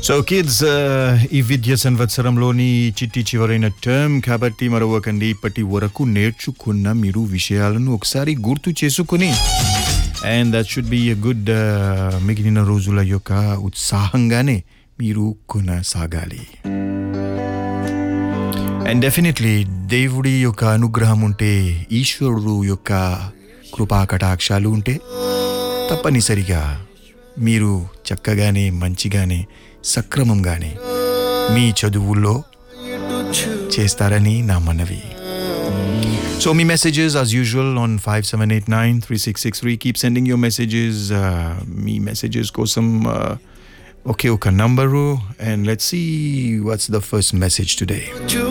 so kids ఈ విద్య సంవత్సరంలోని చిట్టి చివరైన term కాబట్టి మరొకకండి ఇప్పటి వరకు నేర్చుకున్న మీరు విషయాలను ఒకసారి గుర్తు చేసుకుని and that should be a good మిగిలిన రోజుల యొక్క ఉత్సాహంగానే మీరు కొనసాగాలి అండ్ డెఫినెట్లీ దేవుడి యొక్క అనుగ్రహం ఉంటే ఈశ్వరుడు యొక్క కృపా కటాక్షాలు ఉంటే తప్పనిసరిగా మీరు చక్కగానే మంచిగానే సక్రమంగానే మీ చదువుల్లో చేస్తారని నా మనవి సో మీ messages as usual on five seven eight nine three six six three keep sending your messages మీ మెసేజెస్ కోసం ఒకే ఒక number and let's see what's the first message today